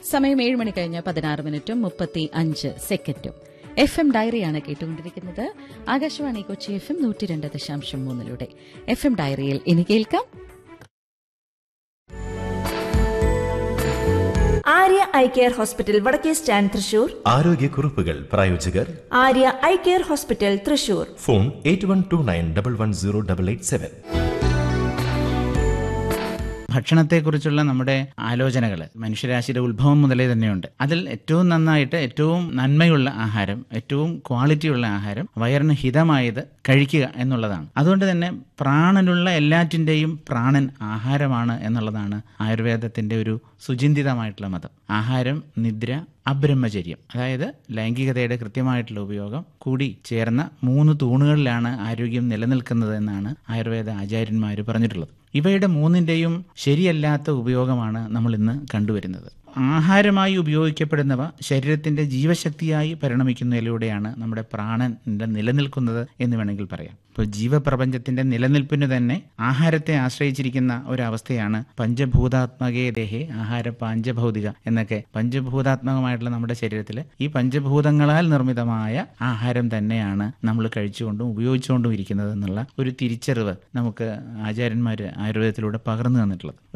സമയം ഏഴ് മണി കഴിഞ്ഞ് പതിനാറ് മിനിറ്റും മുപ്പത്തി അഞ്ച് സെക്കൻഡും എഫ് എം ഡയറിയാണ് കേട്ടുകൊണ്ടിരിക്കുന്നത് ആകാശവാണി കൊച്ചി എഫ് എം നൂറ്റി രണ്ട് ദശാംശം മൂന്നിലൂടെ എഫ് എം ഡയറിയിൽ ഇനി കേൾക്കാം ആര്യ ഐ കെയർ ഹോസ്പിറ്റൽ വടക്കേ സ്റ്റാൻഡ് തൃശൂർ ആരോഗ്യക്കുറിപ്പുകൾ പ്രായോജകർ Arya I care hospital Thrissur phone eight one two nine double one zero double eight seven ഭക്ഷണത്തെക്കുറിച്ചുള്ള നമ്മുടെ ആലോചനകൾ മനുഷ്യരാശിയുടെ ഉത്ഭവം മുതലേ തന്നെയുണ്ട് അതിൽ ഏറ്റവും നന്നായിട്ട് ഏറ്റവും നന്മയുള്ള ആഹാരം ഏറ്റവും ക്വാളിറ്റിയുള്ള ആഹാരം വയറിന് ഹിതമായത് കഴിക്കുക എന്നുള്ളതാണ് അതുകൊണ്ട് തന്നെ പ്രാണനുള്ള എല്ലാറ്റിൻ്റെയും പ്രാണൻ ആഹാരമാണ് എന്നുള്ളതാണ് ആയുർവേദത്തിൻ്റെ ഒരു സുചിന്തിതമായിട്ടുള്ള മതം ആഹാരം നിദ്ര അബ്രഹ്മചര്യം അതായത് ലൈംഗികതയുടെ കൃത്യമായിട്ടുള്ള ഉപയോഗം കൂടി ചേർന്ന മൂന്ന് തൂണുകളിലാണ് ആരോഗ്യം നിലനിൽക്കുന്നത് എന്നാണ് ആയുർവേദ ആചാര്യന്മാർ പറഞ്ഞിട്ടുള്ളത് ഇവയുടെ മൂന്നിൻ്റെയും ശരിയല്ലാത്ത ഉപയോഗമാണ് നമ്മൾ ഇന്ന് കണ്ടുവരുന്നത് ആഹാരമായി ഉപയോഗിക്കപ്പെടുന്നവ ശരീരത്തിന്റെ ജീവശക്തിയായി പരിണമിക്കുന്നതിലൂടെയാണ് നമ്മുടെ പ്രാണൻ നില- നിലനിൽക്കുന്നത് എന്ന് വേണമെങ്കിൽ പറയാം ഇപ്പോൾ ജീവപ്രപഞ്ചത്തിന്റെ നിലനിൽപ്പിന് തന്നെ ആഹാരത്തെ ആശ്രയിച്ചിരിക്കുന്ന ഒരവസ്ഥയാണ് പഞ്ചഭൂതാത്മകേ ദേഹേ ആഹാര പാഞ്ചഭൗതിക എന്നൊക്കെ പഞ്ചഭൂതാത്മകമായിട്ടുള്ള നമ്മുടെ ശരീരത്തിൽ ഈ പഞ്ചഭൂതങ്ങളാൽ നിർമ്മിതമായ ആഹാരം തന്നെയാണ് നമ്മൾ കഴിച്ചുകൊണ്ടും ഉപയോഗിച്ചുകൊണ്ടും ഇരിക്കുന്നത് എന്നുള്ള ഒരു തിരിച്ചറിവ് നമുക്ക് ആചാര്യന്മാർ ആയുർവേദത്തിലൂടെ പകർന്നു തന്നിട്ടുള്ളത്